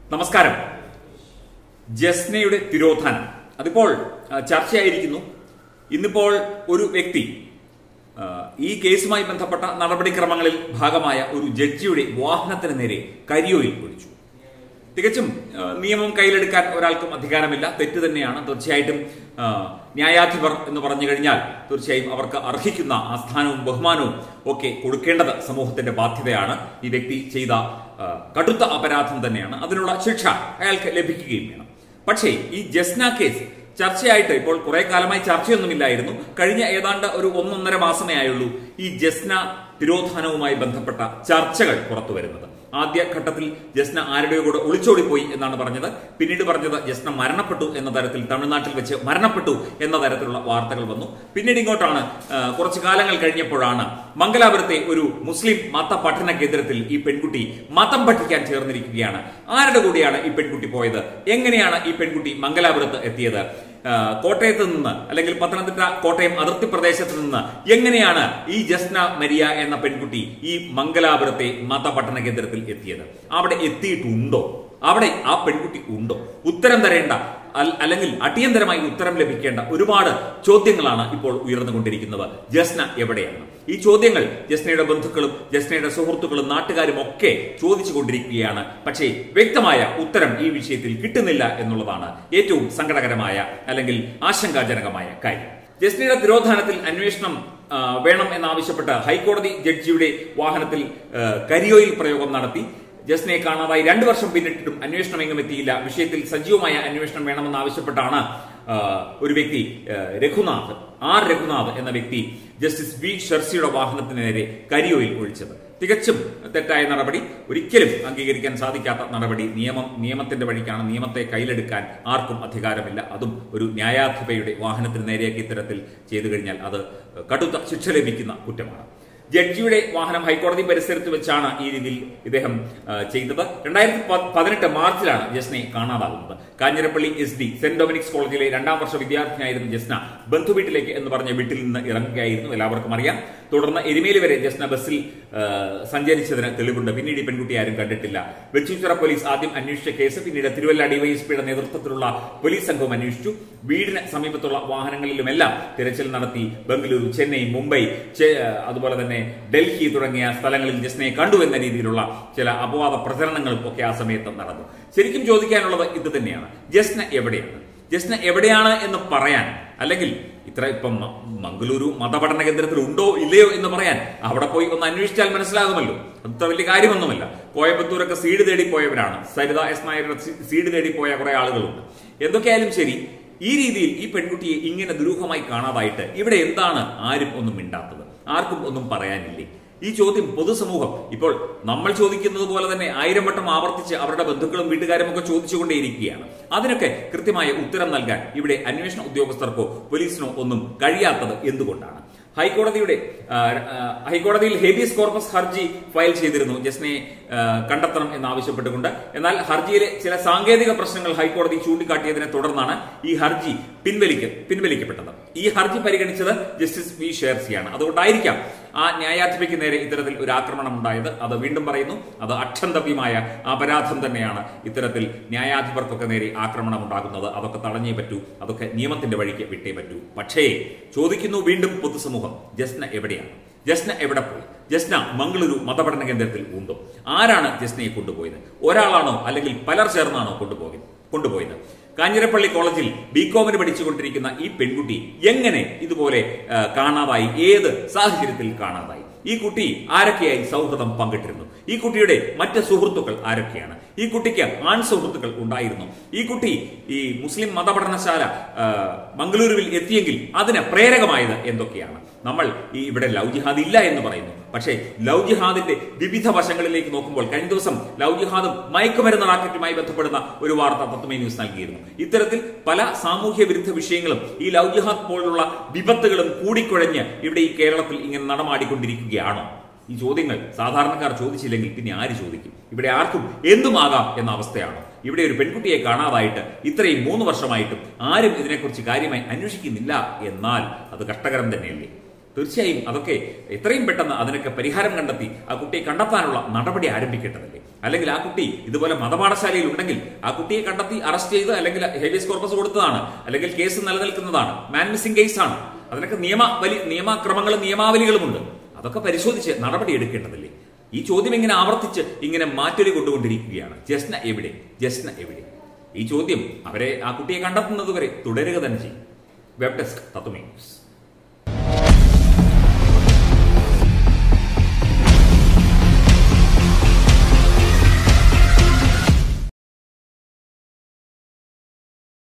നമസ്കാരം ജസ്നയുടെ തിരോധാനം അതിപ്പോൾ ആ, ചർച്ചയായിരിക്കുന്നു ഇന്നിപ്പോൾ ഒരു വ്യക്തി ആ, ഈ കേസുമായി ബന്ധപ്പെട്ട നടപടിക്രമങ്ങളിൽ ഭാഗമായ ഒരു ജഡ്ജിയുടെ വാഹനത്തിന് നേരെ കരിയോയിൽ ഒഴിച്ചു തികച്ചും ആ, നിയമം കയ്യിലെടുക്കാൻ ഒരാൾക്കും അധികാരമില്ല തെറ്റ് തന്നെയാണ് തീർച്ചയായിട്ടും ആ, ന്യായാധിപർ എന്ന് പറഞ്ഞു കഴിഞ്ഞാൽ തീർച്ചയായും അവർക്ക് അർഹിക്കുന്ന ആ സ്ഥാനവും ബഹുമാനവും ഒക്കെ കൊടുക്കേണ്ടത് സമൂഹത്തിന്റെ ബാധ്യതയാണ് ഈ വ്യക്തി ചെയ്ത ആ, കടുത്ത അപരാധം തന്നെയാണ് അതിനുള്ള ശിക്ഷ അയാൾക്ക് ലഭിക്കുകയും വേണം പക്ഷേ ഈ ജസ്ന കേസ് ചർച്ചയായിട്ട് ഇപ്പോൾ കുറെ കാലമായി ചർച്ചയൊന്നുമില്ലായിരുന്നു കഴിഞ്ഞ ഏതാണ്ട് ഒരു ഒന്നൊന്നര മാസമേ ആയുള്ളൂ ഈ ജസ്ന തിരോധാനവുമായി ബന്ധപ്പെട്ട ചർച്ചകൾ പുറത്തു വരുന്നത് ആദ്യ ഘട്ടത്തിൽ ജസ്ന ആരുടെയോ കൂടെ ഒളിച്ചോടിപ്പോയി എന്നാണ് പറഞ്ഞത് പിന്നീട് പറഞ്ഞത് ജസ്ന മരണപ്പെട്ടു എന്ന തരത്തിൽ തമിഴ്നാട്ടിൽ വെച്ച് മരണപ്പെട്ടു എന്ന തരത്തിലുള്ള വാർത്തകൾ വന്നു പിന്നീട് ഇങ്ങോട്ടാണ് ആ, കുറച്ചു കാലങ്ങൾ കഴിഞ്ഞപ്പോഴാണ് മംഗലാപുരത്തെ ഒരു മുസ്ലിം മത പഠന കേന്ദ്രത്തിൽ ഈ പെൺകുട്ടി മതം പഠിക്കാൻ ചേർന്നിരിക്കുകയാണ് ആരുടെ കൂടെയാണ് ഈ പെൺകുട്ടി പോയത് എങ്ങനെയാണ് ഈ പെൺകുട്ടി മംഗലാപുരത്ത് എത്തിയത് ആ, കോട്ടയത്ത് നിന്ന് അല്ലെങ്കിൽ പത്തനംതിട്ട കോട്ടയം അതിർത്തി പ്രദേശത്ത് നിന്ന് എങ്ങനെയാണ് ഈ ജസ്ന മരിയ എന്ന പെൺകുട്ടി ഈ മംഗലാപുരത്തെ മതപഠന കേന്ദ്രത്തിൽ എത്തിയത് അവിടെ എത്തിയിട്ടുണ്ടോ അവിടെ ആ പെൺകുട്ടി ഉണ്ടോ ഉത്തരം തരേണ്ട അൽ- അല്ലെങ്കിൽ അടിയന്തരമായി ഉത്തരം ലഭിക്കേണ്ട ഒരുപാട് ചോദ്യങ്ങളാണ് ഇപ്പോൾ ഉയർന്നുകൊണ്ടിരിക്കുന്നത് ജസ്ന എവിടെയാണ് ഈ ചോദ്യങ്ങൾ ജസ്നയുടെ ബന്ധുക്കളും ജസ്നയുടെ സുഹൃത്തുക്കളും നാട്ടുകാരും ഒക്കെ ചോദിച്ചുകൊണ്ടിരിക്കുകയാണ് പക്ഷേ വ്യക്തമായ ഉത്തരം ഈ വിഷയത്തിൽ കിട്ടുന്നില്ല എന്നുള്ളതാണ് ഏറ്റവും സങ്കടകരമായ അല്ലെങ്കിൽ ആശങ്കാജനകമായ കാര്യം ജസ്നയുടെ തിരോധാനത്തിൽ അന്വേഷണം ആ, വേണം എന്നാവശ്യപ്പെട്ട് ഹൈക്കോടതി ജഡ്ജിയുടെ വാഹനത്തിൽ ആ, കരിയോയിൽ പ്രയോഗം നടത്തി ജസ്നയെ കാണാതായി രണ്ടു വർഷം പിന്നിട്ടിട്ടും അന്വേഷണം എങ്ങും എത്തിയില്ല വിഷയത്തിൽ സജീവമായ അന്വേഷണം വേണമെന്ന് ആവശ്യപ്പെട്ടാണ് ആ, ഒരു വ്യക്തി ആ, രഘുനാഥ് ആർ രഘുനാഥ് എന്ന വ്യക്തി ജസ്റ്റിസ് വി ഷെർസിയുടെ വാഹനത്തിന് നേരെ കരിയോയിൽ ഒഴിച്ചത് തികച്ചും തെറ്റായ നടപടി ഒരിക്കലും അംഗീകരിക്കാൻ സാധിക്കാത്ത നടപടി നിയമം നിയമത്തിന്റെ വഴിക്കാണ് നിയമത്തെ കയ്യിലെടുക്കാൻ ആർക്കും അധികാരമില്ല അതും ഒരു ന്യായാധിപയുടെ വാഹനത്തിന് നേരെയൊക്കെ ഇത്തരത്തിൽ ചെയ്തു കഴിഞ്ഞാൽ അത് കടുത്ത ശിക്ഷ ലഭിക്കുന്ന കുറ്റമാണ് ജഡ്ജിയുടെ വാഹനം ഹൈക്കോടതി പരിസരത്ത് വെച്ചാണ് ഈ രീതിയിൽ ഇദ്ദേഹം ആ, ചെയ്തത് രണ്ടായിരത്തി പതിനെട്ട് മാർച്ചിലാണ് ജസ്നയെ കാണാതാകുന്നത് Kanjirappally S D saint Dominic's കോളേജിലെ രണ്ടാം വർഷ വിദ്യാർത്ഥിനിയായിരുന്നു ജസ്ന ബന്ധുവീട്ടിലേക്ക് എന്ന് പറഞ്ഞ വീട്ടിൽ നിന്ന് ഇറങ്ങുകയായിരുന്നു എല്ലാവർക്കും അറിയാം തുടർന്ന് എരുമേലി വരെ ജസ്ന ബസ്സിൽ ആ, സഞ്ചരിച്ചതിന് തെളിവുണ്ട് പിന്നീട് ഈ പെൺകുട്ടി ആരും കണ്ടിട്ടില്ല വെച്ചൂച്ചിറ പോലീസ് ആദ്യം അന്വേഷിച്ച കേസ് പിന്നീട് തിരുവല്ല ഡിവൈഎസ്പിയുടെ നേതൃത്വത്തിലുള്ള പോലീസ് സംഘം അന്വേഷിച്ചു വീടിന് സമീപത്തുള്ള വാഹനങ്ങളിലുമെല്ലാം തിരച്ചിൽ നടത്തി ബംഗളൂരു ചെന്നൈ മുംബൈ ചെ- അതുപോലെ തന്നെ ഡൽഹി തുടങ്ങിയ സ്ഥലങ്ങളിൽ ജസ്നയെ കണ്ടു എന്ന രീതിയിലുള്ള ചില അപവാദ പ്രചരണങ്ങളും ഒക്കെ ആ സമയത്ത് നടന്നു ശരിക്കും ചോദിക്കാനുള്ളത് ഇത് തന്നെയാണ് ജസ്ന എവിടെയാണ് ജസ്ന എവിടെയാണ് എന്ന് പറയാൻ അല്ലെങ്കിൽ ഇത്ര ഇപ്പം മ- മംഗളൂരു മതപഠന കേന്ദ്രത്തിൽ ഉണ്ടോ ഇല്ലയോ എന്ന് പറയാൻ അവിടെ പോയി ഒന്ന് അന്വേഷിച്ചാൽ മനസ്സിലാകുമല്ലോ അത്ര വലിയ കാര്യമൊന്നുമല്ല കോയമ്പത്തൂരൊക്കെ സീഡ് തേടി പോയവരാണ് സരിത എസ് നായരുടെ സീ- സീഡ് തേടി പോയ കുറെ ആളുകളുണ്ട് എന്തൊക്കെയായാലും ശരി ഈ രീതിയിൽ ഈ പെൺകുട്ടിയെ ഇങ്ങനെ ദുരൂഹമായി കാണാതായിട്ട് ഇവിടെ എന്താണ് ആരും ഒന്നും മിണ്ടാത്തത് ആർക്കും ഒന്നും പറയാനില്ലേ ഈ ചോദ്യം പൊതുസമൂഹം ഇപ്പോൾ നമ്മൾ ചോദിക്കുന്നത് പോലെ തന്നെ ആയിരം വട്ടം ആവർത്തിച്ച് അവരുടെ ബന്ധുക്കളും വീട്ടുകാരും ഒക്കെ ചോദിച്ചുകൊണ്ടേയിരിക്കുകയാണ് അതിനൊക്കെ കൃത്യമായ ഉത്തരം നൽകാൻ ഇവിടെ അന്വേഷണ ഉദ്യോഗസ്ഥർക്കോ പോലീസിനോ ഒന്നും കഴിയാത്തത് എന്തുകൊണ്ടാണ് ഹൈക്കോടതിയുടെ ആ, ആ, ഹൈക്കോടതിയിൽ ഹേബിയസ് കോർപ്പസ് ഹർജി ഫയൽ ചെയ്തിരുന്നു ജസ്നയെ ആ, കണ്ടെത്തണം എന്നാവശ്യപ്പെട്ടുകൊണ്ട് എന്നാൽ ഹർജിയിലെ ചില സാങ്കേതിക പ്രശ്നങ്ങൾ ഹൈക്കോടതി ചൂണ്ടിക്കാട്ടിയതിനെ തുടർന്നാണ് ഈ ഹർജി പിൻവലിക്ക പിൻവലിക്കപ്പെട്ടത് ഈ ഹർജി പരിഗണിച്ചത് ജസ്റ്റിസ് വി ഷേർസിയാണ് അതുകൊണ്ടായിരിക്കാം ആ ന്യായാധിപയ്ക്ക് നേരെ ഇത്തരത്തിൽ ഒരു ആക്രമണം ഉണ്ടായത് അത് വീണ്ടും പറയുന്നു അത് അക്ഷന്തവ്യമായ അപരാധം തന്നെയാണ് ഇത്തരത്തിൽ ന്യായാധിപർക്കൊക്കെ നേരെ ആക്രമണം ഉണ്ടാകുന്നത് അതൊക്കെ തടഞ്ഞേ പറ്റൂ അതൊക്കെ നിയമത്തിന്റെ വഴിക്ക് വിട്ടേ പറ്റൂ പക്ഷേ ചോദിക്കുന്നു വീണ്ടും പൊതുസമൂഹം ജസ്ന എവിടെയാണ് ജസ്ന എവിടെ പോയി ജസ്ന മംഗളൂരു മതപഠന കേന്ദ്രത്തിൽ ഉണ്ടോ ആരാണ് ജസ്നയെ കൊണ്ടുപോയത് ഒരാളാണോ അല്ലെങ്കിൽ പലർ ചേർന്നാണോ കൊണ്ടുപോയത് കൊണ്ടുപോയത് കാഞ്ഞിരപ്പള്ളി കോളേജിൽ ബികോമിന് പഠിച്ചുകൊണ്ടിരിക്കുന്ന ഈ പെൺകുട്ടി എങ്ങനെ ഇതുപോലെ ആ, കാണാതായി ഏത് സാഹചര്യത്തിൽ കാണാതായി ഈ കുട്ടി ആരൊക്കെയായി സൗഹൃദം പങ്കിട്ടിരുന്നു ഈ കുട്ടിയുടെ മറ്റ് സുഹൃത്തുക്കൾ ആരൊക്കെയാണ് ഈ കുട്ടിക്ക് ആൺ സുഹൃത്തുക്കൾ ഉണ്ടായിരുന്നു ഈ കുട്ടി ഈ മുസ്ലിം മതപഠനശാല ആ, മംഗളൂരുവിൽ എത്തിയെങ്കിൽ അതിന് പ്രേരകമായത് എന്തൊക്കെയാണ് നമ്മൾ ഈ ഇവിടെ ലവ് ജിഹാദ് ഇല്ല എന്ന് പറയുന്നു പക്ഷേ ലവ് ജിഹാദിന്റെ വിവിധ വശങ്ങളിലേക്ക് നോക്കുമ്പോൾ കഴിഞ്ഞ ദിവസം ലവ് ജിഹാദും മയക്കുമരുന്ന് റാക്കറ്റുമായി ബന്ധപ്പെടുന്ന ഒരു വാർത്ത തത്വമേ ന്യൂസ് നൽകിയിരുന്നു ഇത്തരത്തിൽ പല സാമൂഹ്യ വിരുദ്ധ വിഷയങ്ങളും ഈ ലവ് ജിഹാദ് പോലുള്ള വിപത്തുകളും കൂടിക്കുഴഞ്ഞ് ഇവിടെ ഈ കേരളത്തിൽ ഇങ്ങനെ നടമാടിക്കൊണ്ടിരിക്കുകയാണോ ഈ ചോദ്യങ്ങൾ സാധാരണക്കാർ ചോദിച്ചില്ലെങ്കിൽ പിന്നെ ആര് ചോദിക്കും ഇവിടെ ആർക്കും എന്തുമാകാം എന്ന അവസ്ഥയാണ് ഇവിടെ ഒരു പെൺകുട്ടിയെ കാണാതായിട്ട് ഇത്രയും മൂന്ന് വർഷമായിട്ടും ആരും ഇതിനെക്കുറിച്ച് കാര്യമായി അന്വേഷിക്കുന്നില്ല എന്നാൽ അത് കഷ്ടകരം തന്നെയല്ലേ തീർച്ചയായും അതൊക്കെ എത്രയും പെട്ടെന്ന് അതിനൊക്കെ പരിഹാരം കണ്ടെത്തി ആ കുട്ടിയെ കണ്ടെത്താനുള്ള നടപടി ആരംഭിക്കേണ്ടതല്ലേ അല്ലെങ്കിൽ ആ കുട്ടി ഇതുപോലെ മതപാഠശാലയിൽ ഉണ്ടെങ്കിൽ ആ കുട്ടിയെ കണ്ടെത്തി അറസ്റ്റ് ചെയ്ത് അല്ലെങ്കിൽ ഹേബിയസ് കോർപ്പസ് കൊടുത്തതാണ് അല്ലെങ്കിൽ കേസ് നിലനിൽക്കുന്നതാണ് മാൻ മിസ്സിംഗ് കേസാണ് അതിനൊക്കെ നിയമ വലി നിയമക്രമങ്ങളും നിയമാവലികളുമുണ്ട് അതൊക്കെ പരിശോധിച്ച് നടപടി എടുക്കേണ്ടതല്ലേ ഈ ചോദ്യം ഇങ്ങനെ ആവർത്തിച്ച് ഇങ്ങനെ മാറ്റൊലി കൊണ്ടുകൊണ്ടിരിക്കുകയാണ് ജസ്ന എവിടെ ജസ്ന എവിടെ ഈ ചോദ്യം അവരെ ആ കുട്ടിയെ കണ്ടെത്തുന്നത് വരെ തുടരുക തന്നെ ചെയ്യും വെബ് ഡെസ്ക് തത്വമേ ന്യൂസ്